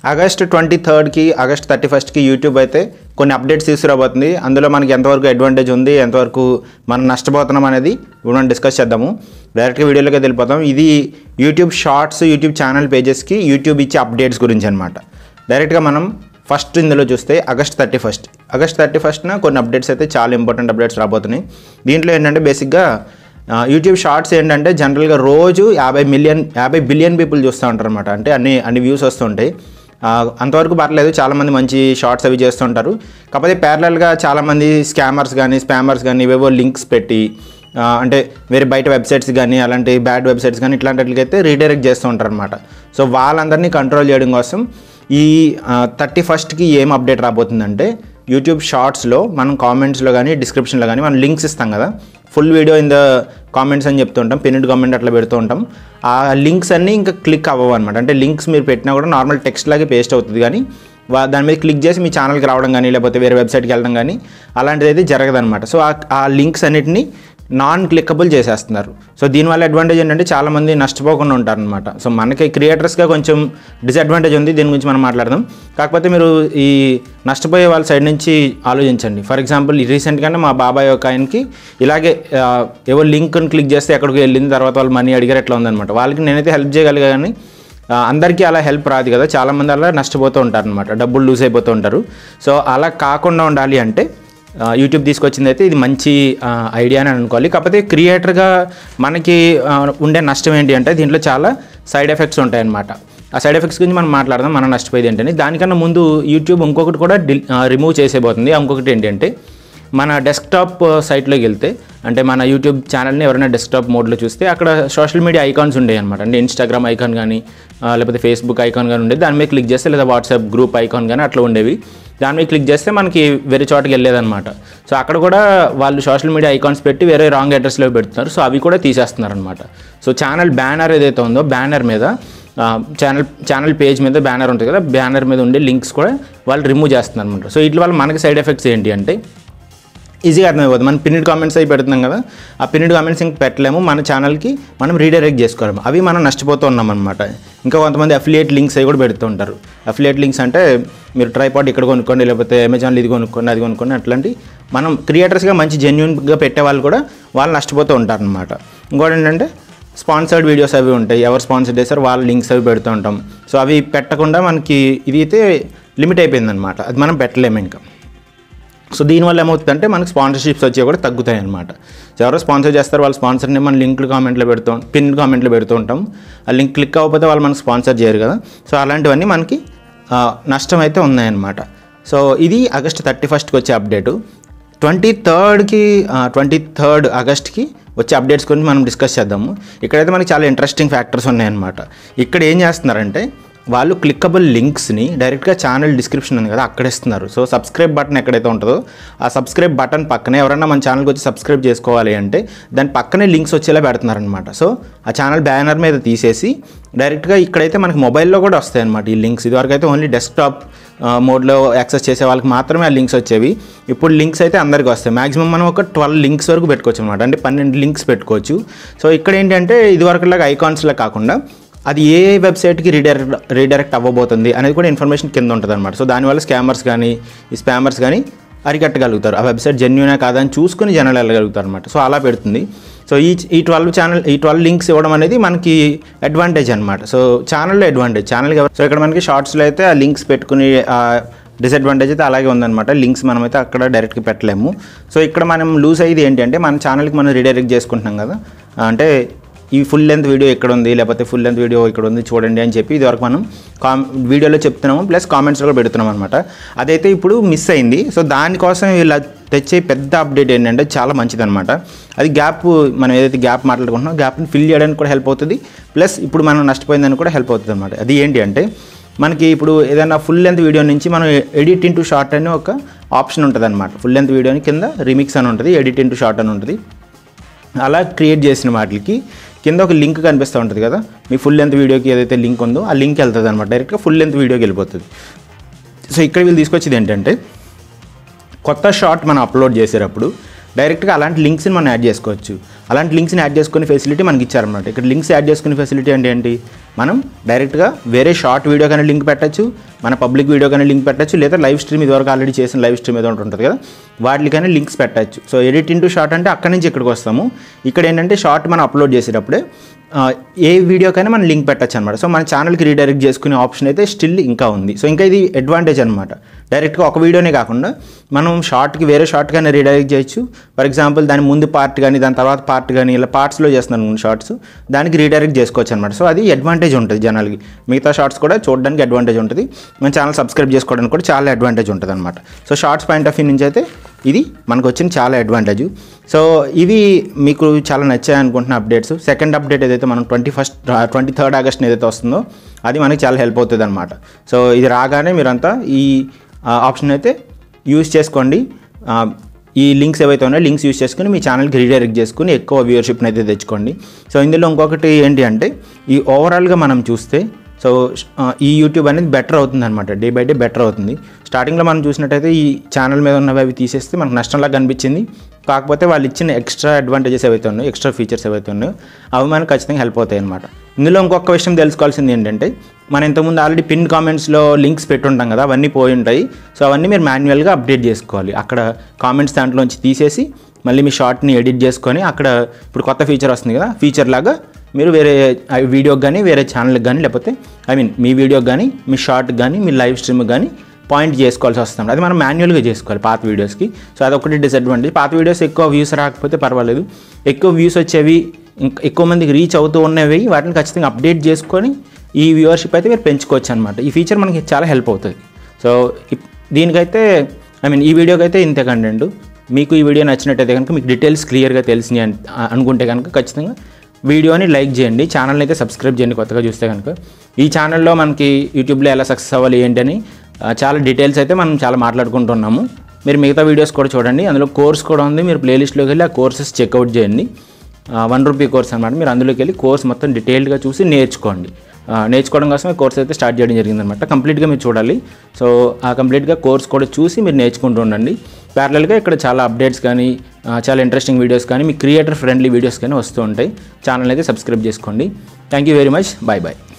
August twenty థర్డ్కి August thirty ఫస్ట్కి YouTube అయితే కొన్ని అప్డేట్స్ తీసుకురాబోతుంది అందులో మనకి ఎంతవరకు అడ్వాంటేజ్ ఉంది ఎంతవరకు మనం నష్టపోతున్నాం అనేది ఇప్పుడు మనం డిస్కస్ చేద్దాము డైరెక్ట్గా వీడియోలోకి వెళ్ళిపోతాం ఇది యూట్యూబ్ షార్ట్స్ యూట్యూబ్ ఛానల్ పేజెస్కి యూట్యూబ్ ఇచ్చే అప్డేట్స్ గురించి అనమాట డైరెక్ట్గా మనం ఫస్ట్ ఇందులో చూస్తే August thirty first August thirty ఫస్ట్న కొన్ని అప్డేట్స్ అయితే చాలా ఇంపార్టెంట్ అప్డేట్స్ రాబోతున్నాయి దీంట్లో ఏంటంటే బేసిక్గా ఆ, యూట్యూబ్ షార్ట్స్ ఏంటంటే జనరల్గా రోజు యాభై మిలియన్ యాభై బిలియన్ పీపుల్ చూస్తూ ఉంటారు అనమాట అంటే అన్ని అన్ని వ్యూస్ వస్తుంటాయి ఆ, అంతవరకు పర్లేదు చాలామంది మంచి షార్ట్స్ అవి చేస్తుంటారు కాకపోతే ప్యారలల్గా చాలామంది స్కామర్స్ కానీ స్పామర్స్ కానీ ఇవేవో లింక్స్ పెట్టి ఆ, అంటే వేరే బయట వెబ్సైట్స్ కానీ అలాంటి బ్యాడ్ వెబ్సైట్స్ కానీ ఇట్లాంటికైతే రీడైరెక్ట్ చేస్తూ ఉంటారు అనమాట సో వాళ్ళందరినీ కంట్రోల్ చేయడం కోసం ఈ థర్టీ ఫస్ట్కి ఏం అప్డేట్ రాబోతుందంటే యూట్యూబ్ షార్ట్స్లో మనం కామెంట్స్లో కానీ డిస్క్రిప్షన్లో కానీ మనం లింక్స్ ఇస్తాం కదా full video in the comments అని చెప్తుంటాం పిన్నిడ్ కామెంట్ అట్లా పెడుతూ ఉంటాం ఆ లింక్స్ అన్నీ ఇంకా క్లిక్ అవ్వవు అనమాట అంటే లింక్స్ మీరు పెట్టినా కూడా నార్మల్ టెక్స్ట్ లాగే పేస్ట్ అవుతుంది కానీ వా- దాని మీద క్లిక్ చేసి మీ ఛానల్కి రావడం కానీ లేకపోతే వేరే వెబ్సైట్కి వెళ్ళడం కానీ అలాంటిది అయితే జరగదనమాట సో ఆ- ఆ లింక్స్ అన్నిటిని నాన్ క్లిక్కబుల్ చేసేస్తున్నారు సో దీనివల్ల అడ్వాంటేజ్ ఏంటంటే చాలామంది నష్టపోకుండా ఉంటారనమాట సో మనకి క్రియేటర్స్గా కొంచెం డిసడ్వాంటేజ్ ఉంది దీని గురించి మనం మాట్లాడదాం కాకపోతే మీరు ఈ నష్టపోయే వాళ్ళ సైడ్ నుంచి ఆలోచించండి ఫర్ ఎగ్జాంపుల్ రీసెంట్గానే మా బాబాయ్ ఒక ఆయనకి ఇలాగే ఆ, ఏవో లింక్ని క్లిక్ చేస్తే ఎక్కడికి వెళ్ళింది తర్వాత వాళ్ళు మనీ అడిగారు ఎట్లా ఉందన్నమాట వాళ్ళకి నేనైతే హెల్ప్ చేయగలిగా కానీ ఆ, అందరికీ అలా హెల్ప్ రాదు కదా చాలామంది అలా నష్టపోతూ ఉంటారు అనమాట డబ్బులు లూజ్ అయిపోతూ ఉంటారు సో అలా కాకుండా ఉండాలి అంటే ఆ, యూట్యూబ్ తీసుకొచ్చింది అయితే ఇది మంచి ఆ, ఐడియా అని అనుకోవాలి కాకపోతే క్రియేటర్గా మనకి ఆ, ఉండే నష్టం ఏంటి అంటే దీంట్లో చాలా సైడ్ ఎఫెక్ట్స్ ఉంటాయన్నమాట ఆ సైడ్ ఎఫెక్ట్స్ గురించి మనం మాట్లాడదాం మనం నష్టపోయేది ఏంటని దానికన్నా ముందు యూట్యూబ్ ఇంకొకటి కూడా డిల్ రిమూవ్ చేసేపోతుంది ఇంకొకటి ఏంటంటే మన డెస్క్టాప్ సైట్లోకి వెళ్తే అంటే మన యూట్యూబ్ ఛానల్ని ఎవరైనా డెస్క్టాప్ మోడ్లో చూస్తే అక్కడ సోషల్ మీడియా ఐకాన్స్ ఉండేవి అనమాట అంటే ఇన్స్టాగ్రామ్ ఐకాన్ కానీ ఆ, లేకపోతే ఫేస్బుక్ ఐకాన్ కానీ ఉండేది దాని మీద క్లిక్ చేస్తే లేదా వాట్సాప్ గ్రూప్ ఐకాన్ కానీ అట్లా ఉండేవి దాని మీద క్లిక్ చేస్తే మనకి వేరే చోటకి వెళ్ళేదన్నమాట సో అక్కడ కూడా వాళ్ళు సోషల్ మీడియా ఐకాన్స్ పెట్టి వేరే రాంగ్ అడ్రస్లో పెడుతున్నారు సో అవి కూడా తీసేస్తున్నారు అనమాట సో ఛానల్ బ్యానర్ ఏదైతే ఉందో బ్యానర్ మీద ఆ, ఛానల్ ఛానల్ పేజ్ మీద బ్యానర్ ఉంటుంది కదా బ్యానర్ మీద ఉండే లింక్స్ కూడా వాళ్ళు రిమూవ్ చేస్తున్నారు అనమాట సో వీటి వల్ల మనకి సైడ్ ఎఫెక్ట్స్ ఏంటి అంటే ఈజీగా అర్థమైపోతుంది మనం పిన్నిడ్ కామెంట్స్ అవి పెడుతున్నాం కదా ఆ పిన్నిడ్ కామెంట్స్ ఇంక పెట్టలేము మన ఛానల్కి మనం రీడైరెక్ట్ చేసుకోలేము అవి మనం నష్టపోతూ ఉన్నాం అనమాట ఇంకా కొంతమంది అఫిలియేట్ లింక్స్ అవి కూడా పెడుతూ ఉంటారు అఫిలియేట్ లింక్స్ అంటే మీరు ట్రైపాడ్ ఇక్కడ కొనుక్కోండి లేకపోతే అమెజాన్లో ఇది కొనుక్కోండి అది కొనుక్కోండి అట్లాంటి మనం క్రియేటర్స్గా మంచి జెన్యున్గా పెట్టే వాళ్ళు కూడా వాళ్ళు నష్టపోతూ ఉంటారు అనమాట ఇంకోటి ఏంటంటే స్పాన్సర్డ్ వీడియోస్ అవి ఉంటాయి ఎవరు స్పాన్సర్ చేశారో వాళ్ళ లింక్స్ అవి పెడుతూ ఉంటాం సో అవి పెట్టకుండా మనకి ఇది అయితే లిమిట్ అయిపోయిందనమాట అది మనం పెట్టలేము ఇంకా సో దీనివల్ల ఏమవుతుందంటే మనకి స్పాన్సర్షిప్స్ వచ్చేవి కూడా తగ్గుతాయి అనమాట సో ఎవరో స్పాన్సర్ చేస్తారు వాళ్ళ స్పాన్సర్ని మనం లింక్లు కామెంట్లో పెడుతూ పిన్ కామెంట్లో పెడుతూ ఉంటాం ఆ లింక్ క్లిక్ అవ్వకపోతే వాళ్ళు మనకు స్పాన్సర్ చేయరు కదా సో అలాంటివన్నీ మనకి ఆ, నష్టం అయితే ఉన్నాయన్నమాట సో ఇది ఆగస్ట్ థర్టీ ఫస్ట్కి వచ్చే అప్డేటు ట్వంటీ థర్డ్కి ట్వంటీ థర్డ్ ఆగస్ట్కి వచ్చే అప్డేట్స్ గురించి మనం డిస్కస్ చేద్దాము ఇక్కడైతే మనకి చాలా ఇంట్రెస్టింగ్ ఫ్యాక్టర్స్ ఉన్నాయన్నమాట ఇక్కడ ఏం చేస్తున్నారంటే వాళ్ళు క్లిక్కబుల్ లింక్స్ని డైరెక్ట్గా ఛానల్ డిస్క్రిప్షన్ ఉంది కదా అక్కడ ఇస్తున్నారు సో సబ్స్క్రైబ్ బటన్ ఎక్కడైతే ఉంటుందో ఆ సబ్స్క్రైబ్ బటన్ పక్కనే ఎవరైనా మన ఛానల్కి వచ్చి సబ్స్క్రైబ్ చేసుకోవాలి అంటే దాని పక్కనే లింక్స్ వచ్చేలా పెడుతున్నారనమాట సో ఆ ఛానల్ బ్యానర్ మీద తీసేసి డైరెక్ట్గా ఇక్కడైతే మనకి మొబైల్లో కూడా వస్తాయి అనమాట ఈ లింక్స్ ఇదివరకు అయితే ఓన్లీ డెస్క్టాప్ మోడ్లో యాక్సెస్ చేసే వాళ్ళకి మాత్రమే ఆ లింక్స్ వచ్చేవి ఇప్పుడు లింక్స్ అయితే అందరికీ వస్తాయి మాక్సిమం మనం ఒక ట్వెల్వ్ లింక్స్ వరకు పెట్టుకోవచ్చు అనమాట అంటే పన్నెండు లింక్స్ పెట్టుకోవచ్చు సో ఇక్కడ ఏంటంటే ఇదివరకులాగా ఐకాన్స్లో కాకుండా అది ఏ వెబ్సైట్కి రీడైరెక్ట్ రీడైరెక్ట్ అవ్వబోతుంది అనేది కూడా ఇన్ఫర్మేషన్ కింద ఉంటుంది అనమాట సో దానివల్ల స్కామర్స్ కానీ ఈ స్పామర్స్ కానీ అరికట్టగలుగుతారు ఆ వెబ్సైట్ జెన్యునా కాదని చూసుకుని జనాలు వెళ్ళగలుగుతారు అనమాట సో అలా పెడుతుంది సో ఈ ఈ ట్వెల్వ్ ఛానల్ ఈ ట్వెల్వ్ లింక్స్ ఇవ్వడం అనేది మనకి అడ్వాంటేజ్ అనమాట సో ఛానల్లో అడ్వాంటేజ్ ఛానల్కి సో ఇక్కడ మనకి షార్ట్స్లో అయితే ఆ లింక్స్ పెట్టుకుని డిసడ్వాంటేజ్ అయితే అలాగే ఉందన్నమాట లింక్స్ మనమైతే అక్కడ డైరెక్ట్గా పెట్టలేము సో ఇక్కడ మనం లూజ్ అయ్యేది ఏంటంటే మన ఛానల్కి మనం రీడైరెక్ట్ చేసుకుంటున్నాం కదా అంటే ఈ ఫుల్ లెంత్ వీడియో ఇక్కడ ఉంది లేకపోతే ఫుల్ లెంత్ వీడియో ఇక్కడ ఉంది చూడండి అని చెప్పి ఇదివరకు మనం కామ్ వీడియోలో చెప్తున్నాము ప్లస్ కామెంట్స్లో కూడా పెడుతున్నాం అనమాట అదైతే ఇప్పుడు మిస్ అయింది సో దానికోసం వీళ్ళ తెచ్చే పెద్ద అప్డేట్ ఏంటంటే చాలా మంచిదన్నమాట అది గ్యాప్ మనం ఏదైతే గ్యాప్ మాట్లాడుకుంటున్నామో గ్యాప్ని ఫిల్ చేయడానికి కూడా హెల్ప్ అవుతుంది ప్లస్ ఇప్పుడు మనం నష్టపోయిందని కూడా హెల్ప్ అవుతుంది అనమాట అది ఏంటి అంటే మనకి ఇప్పుడు ఏదైనా ఫుల్ లెంత్ వీడియో నుంచి మనం ఎడిట్ ఇంటూ షార్ట్ అని ఒక ఆప్షన్ ఉంటుంది అనమాట ఫుల్ లెంత్ వీడియోని కింద రిమిక్స్ అని ఉంటుంది ఎడిట్ ఇంటూ షార్ట్ అని ఉంటుంది అలా క్రియేట్ చేసిన వాటికి కింద ఒక లింక్ కనిపిస్తూ ఉంటుంది కదా మీ ఫుల్ లెంత్ వీడియోకి ఏదైతే లింక్ ఉందో ఆ లింక్ వెళ్తుంది అనమాట డైరెక్ట్గా ఫుల్ లెంత్ వీడియోకి వెళ్ళిపోతుంది సో ఇక్కడ వీళ్ళు తీసుకొచ్చేది ఏంటంటే కొత్త షార్ట్ మనం అప్లోడ్ చేసేటప్పుడు డైరెక్ట్గా అలాంటి లింక్స్ని మనం యాడ్ చేసుకోవచ్చు అలాంటి లింక్స్ని యాడ్ చేసుకునే ఫెసిలిటీ మనకి ఇచ్చారన్నమాట ఇక్కడ లింక్స్ యాడ్ చేసుకునే ఫెసిలిటీ అంటే ఏంటి మనం డైరెక్ట్గా వేరే షార్ట్ వీడియో కానీ లింక్ పెట్టచ్చు మన పబ్లిక్ వీడియో కానీ లింక్ పెట్టచ్చు లేదా లైవ్ స్ట్రీమ్ ఇదివరకు ఆల్రెడీ చేసిన లైవ్ స్ట్రీమ్ ఏదో ఒకటి ఉంటుంది కదా వాటికైనా లింక్స్ పెట్టచ్చు సో ఎడిట్ ఇంటూ షార్ట్ అంటే అక్కడి నుంచి ఇక్కడికి వస్తాము ఇక్కడ ఏంటంటే షార్ట్ మనం అప్లోడ్ చేసేటప్పుడే ఆ, ఏ వీడియోకైనా మనం లింక్ పెట్టచ్చు అనమాట సో మన ఛానల్కి రీడైరెక్ట్ చేసుకునే ఆప్షన్ అయితే స్టిల్ ఇంకా ఉంది సో ఇంకా ఇది అడ్వాంటేజ్ అనమాట డైరెక్ట్గా ఒక వీడియోనే కాకుండా మనం షార్ట్కి వేరే షార్ట్ కానీ రీడైరెక్ట్ చేయొచ్చు ఫర్ ఎగ్జాంపుల్ దాని ముందు పార్ట్ కానీ దాని తర్వాత పార్ట్ కానీ ఇలా పార్ట్స్లో చేస్తున్నాను షార్ట్స్ దానికి రీడైరెక్ట్ చేసుకోవచ్చు అనమాట సో అది అడ్వాంటేజ్ ఉంటుంది జనాలకి మిగతా షార్ట్స్ కూడా చూడడానికి అడ్వాంటేజ్ ఉంటుంది మన ఛానల్ సబ్స్క్రైబ్ చేసుకోవడానికి కూడా చాలా అడ్వాంటేజ్ ఉంటుంది అనమాట so shorts point of view నుంచి అయితే ఇది మనకు వచ్చిన చాలా అడ్వాంటేజ్ సో ఇవి మీకు చాలా నచ్చాయి అనుకుంటున్న అప్డేట్స్ సెకండ్ అప్డేట్ ఏదైతే మనం twenty first twenty third August ఏదైతే వస్తుందో అది మనకి చాలా హెల్ప్ అవుతుంది అనమాట సో ఇది రాగానే మీరంతా ఈ ఆప్షన్ అయితే యూస్ చేసుకోండి ఆ, ఈ లింక్స్ ఏవైతే ఉన్నాయో లింక్స్ యూస్ చేసుకుని మీ ఛానల్కి రీడైరెక్ట్ చేసుకుని ఎక్కువ వ్యూవర్షిప్ని అయితే తెచ్చుకోండి సో ఇందులో ఇంకొకటి ఏంటి అంటే ఈ ఓవరాల్గా మనం చూస్తే సో ఆ, ఈ యూట్యూబ్ అనేది బెటర్ అవుతుంది అనమాట డే బై డే బెటర్ అవుతుంది స్టార్టింగ్లో మనం చూసినట్టయితే ఈ ఛానల్ మీద ఉన్నవి అవి తీసేస్తే మనకు నష్టంలా కనిపించింది కాకపోతే వాళ్ళు ఇచ్చిన ఎక్స్ట్రా అడ్వాంటేజెస్ ఏవైతే ఉన్నాయో ఎక్స్ట్రా ఫీచర్స్ ఏవైతే ఉన్నాయో అవి మనకు ఖచ్చితంగా హెల్ప్ అవుతాయి అనమాట ఇందులో ఇంకొక విషయం తెలుసుకోవాల్సింది ఏంటంటే మనం ఇంతకుముందు ఆల్రెడీ పిన్ కామెంట్స్లో లింక్స్ పెట్టుంటాం కదా అవన్నీ పోయి ఉంటాయి సో అవన్నీ మీరు మాన్యువల్గా అప్డేట్ చేసుకోవాలి అక్కడ కామెంట్స్ దాంట్లోంచి తీసేసి మళ్ళీ మీ షార్ట్ని ఎడిట్ చేసుకొని అక్కడ ఇప్పుడు కొత్త ఫీచర్ వస్తుంది కదా ఫీచర్ లాగా మీరు వేరే వీడియోకి కానీ వేరే ఛానల్కి కానీ లేకపోతే ఐ మీన్ మీ వీడియోకి కానీ మీ షార్ట్కి కానీ మీ లైవ్ స్ట్రీమ్కి కానీ పాయింట్ చేసుకోవాల్సి వస్తుంది అది మనం మాన్యువల్గా చేసుకోవాలి పాత వీడియోస్కి సో అదొకటి డిసడ్వాంటేజ్ పాత వీడియోస్ ఎక్కువ వ్యూస్ రాకపోతే పర్వాలేదు ఎక్కువ వ్యూస్ వచ్చేవి ఇంకా ఎక్కువ మందికి రీచ్ అవుతూ ఉన్నవి వాటిని ఖచ్చితంగా అప్డేట్ చేసుకొని ఈ వ్యూవర్షిప్ అయితే మీరు పెంచుకోవచ్చు అనమాట ఈ ఫీచర్ మనకి చాలా హెల్ప్ అవుతుంది సో ఇప్- దీనికైతే ఐ మీన్ ఈ వీడియోకి అయితే ఇంతే కంటెంట్ మీకు ఈ వీడియో నచ్చినట్టయితే కనుక మీకు డీటెయిల్స్ క్లియర్గా తెలిసినాయి అన్- అనుకుంటే కనుక ఖచ్చితంగా వీడియోని లైక్ చేయండి ఛానల్ని అయితే సబ్స్క్రైబ్ చేయండి కొత్తగా చూస్తే కనుక ఈ ఛానల్లో మనకి యూట్యూబ్లో ఎలా సక్సెస్ అవ్వాలి ఏంటని ఆ, చాలా డీటెయిల్స్ అయితే మనం చాలా మాట్లాడుకుంటున్నాము మీరు మిగతా వీడియోస్ కూడా చూడండి అందులో కోర్స్ కూడా ఉంది మీరు ప్లేలిస్ట్లోకి వెళ్ళి ఆ కోర్సెస్ చెక్అవుట్ చేయండి వన్ రూపీ కోర్స్ అనమాట మీరు అందులోకి వెళ్ళి కోర్స్ మొత్తం డీటెయిల్డ్గా చూసి నేర్చుకోండి ఆ, నేర్చుకోవడం కోసమే కోర్స్ అయితే స్టార్ట్ చేయడం జరిగిందనమాట కంప్లీట్గా మీరు చూడాలి సో ఆ కంప్లీట్గా కోర్స్ కూడా చూసి మీరు నేర్చుకుంటూ ఉండండి ప్యారలల్గా ఇక్కడ చాలా అప్డేట్స్ కానీ ఆ, చాలా ఇంట్రెస్టింగ్ వీడియోస్ కానీ మీ క్రియేటర్ ఫ్రెండ్లీ వీడియోస్ కానీ వస్తూ ఉంటాయి ఛానల్ అయితే సబ్స్క్రైబ్ చేసుకోండి thank you very much bye bye